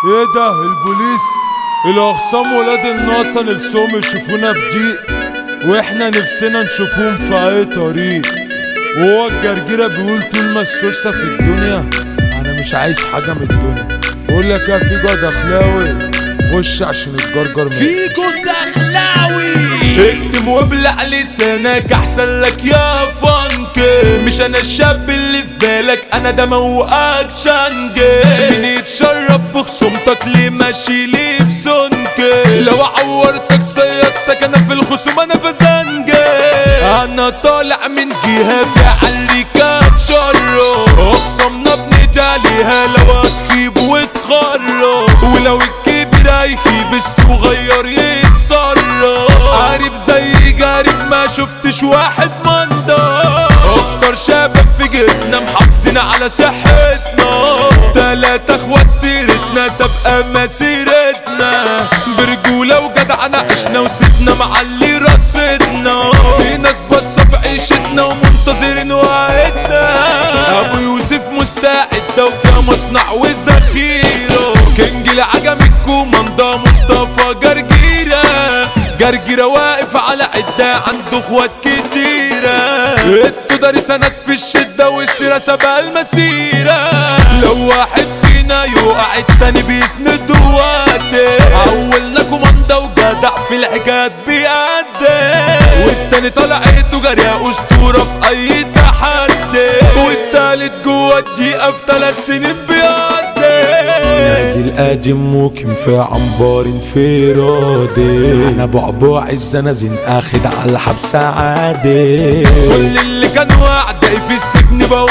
ايه ده البوليس الاخصام ولاد الناصة نفسهم يشوفونا في ضيق واحنا نفسنا نشوفهم في اي طريق وهو الجرجيرة بيقول طول ما السوسة في الدنيا انا مش عايز حاجة من الدنيا بقول لك يا فيجو دخلاوي خش عشان الجرجر من فيكو الدخلاوي اكتم وابلع لسانك احسن لك يا فانك مش انا الشاب اللي في بالك انا ده موقعك شنجة مين يتشرب بخصومتك ليه ماشي ليه بسنك لو عورتك صيادتك انا في الخصوم انا فزنجة انا طالع من جهة في عليك تشرب اقسمنا بنجي عليها لو هتخيب وتخرب ولو الكبير هيخيب الصغير يتصرف عارف زي جارب ما شفتش واحد منضر اكتر شباب في جيبنا محافظين على صحتنا تلاتة اخوات سيرتنا سابقة مسيرتنا برجولة وجدعنة عشنا وسيبنا معلي رصيدنا في ناس بصة في عيشتنا ومنتظرين وعدنا ابو يوسف مستعد ده وفيها مصنع وذخيره كينج العجم الكوماندا مصطفى جرجيرة جرجيرة واقف على عدة عنده اخوات كتيرة التداري سند في الشدة والسيرة سبق المسيرة لو واحد فينا يقع التاني بيسند وقته عولنا كوماندا وجدع في الحكايات بيقدم والتاني طالع ايده جارية اسطورة في اي تحدي والتالت جوه الدقيقة في ثلاث سنين بيقدم نازل قادم موكم في عنبار انفرادي انا بعبع الزنازين اخد على الحبس عادي كل اللي كانوا اعدائي في السجن بقوا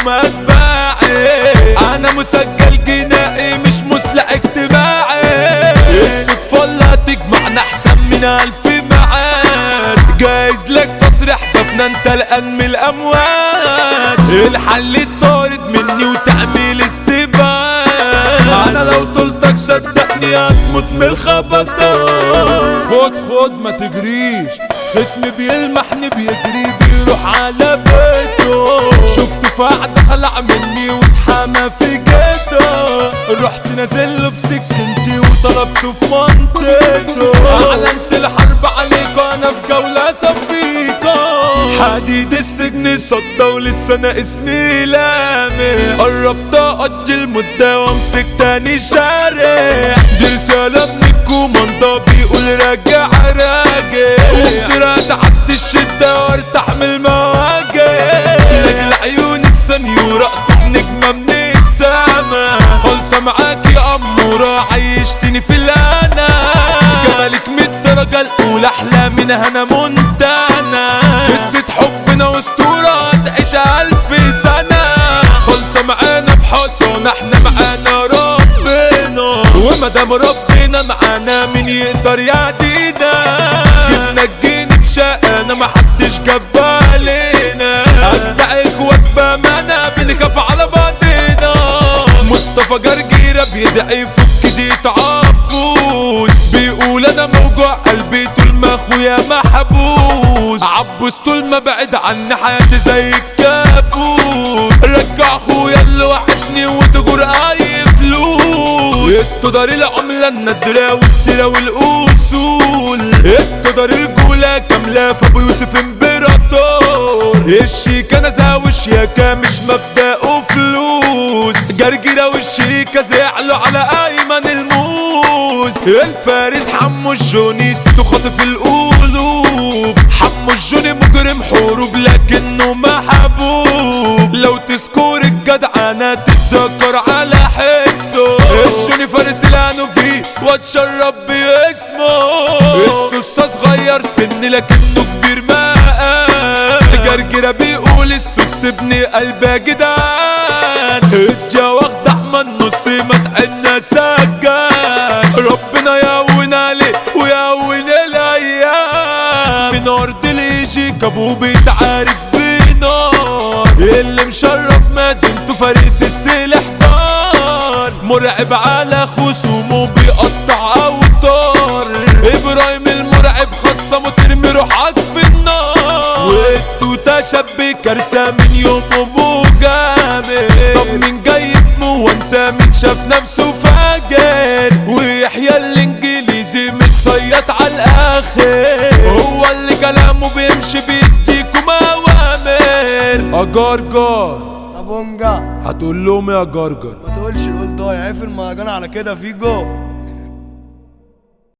متباعي انا مسجل جنائي مش مسلح اجتماعي الصدفة اللي هتجمعنا احسن من الف معاد جايز لك تصريح دفنا انت الان من الاموات الحل الطارد مني وتعميل استبعاد انا لو طلتك صدقني هتموت من الخبط ده خد خد ما تجريش خصمي بيلمحني بيجري بيروح على بيته شفت فعد خلع مني واتحمى في جيته رحت نازل له بسكنتي وضربته في منطقته اعلنت الحرب عليك وانا في جولة صفيقة حديد السجن صدى ولسه انا اسمي لامي قربت اقضي المدة وامسك تاني شارع دي رسالة من الكوماندا بيقول راجع راجع وبسرعة تعدي الشدة وارتاح من المواجع لاجل عيون السنيورة اقطف نجمة من السما خالصة معاك يا أمورة عيشتني في الأنا جمالك من الدرجة الأولى أحلى من هنا مونتانا قصة حبنا واسطورة تعيش ألف سنة خالصة معانا بحصان احنا معانا ربنا ومادام ربنا معانا مين يقدر يعدينا جبنا الجيني بشقانا محدش جاب علينا أدعي اخوات بأمانة بنخاف على بعضنا مصطفى جرجيرة بيدعي فك دي عبوس بيقول انا موجوع قلبي طول ما اخويا محبوس عبوس طول ما بعد عني حياتي زي الكابوس رجع اخويا اللي وحشني وتجور اي فلوس التدار العملة النادرة والسيرة والاصول التدار الجولة كاملة في ابو يوسف امبراطور الشيكة نزاوي شياكة مش مبدأه فلوس جرجرة والشيكة زعلوا على ايمن الموز الفارس حمو الجوني ستو خاطف القلوب حمو الجوني مجرم حروب لكنه محبوب لو تذكر الجدعنة تتذكر على حسه الجوني فارس لانه فيه واتشرب باسمه السوسة صغير سن لكنه كبير مقام جرجرة بيقول السوس ابن قلب يا جدعان الجا واخد احمد نص ما تحنا سجان ربنا يهون عليه ويهون الايام من ارض اليجي كابو بيتعارك بنار اللي مشرف مدينته فارس السلاح دار مرعب على خصومه بيقطع اوتار ابراهيم المرعب خصمه ترمي روحك في النار والتوتة شاب كارثة من يوم ابو جامد طب مين جاي في موانسة من شاف نفسه فاجر ويحيى الانجليزي متصيط على الاخر هو اللي كلامه بيمشي بيديكم اوامر اجرجر ابونجا هتقول لهم يا جرجر ما تقولش القول ضايع اقفل المهرجان على كده فيجو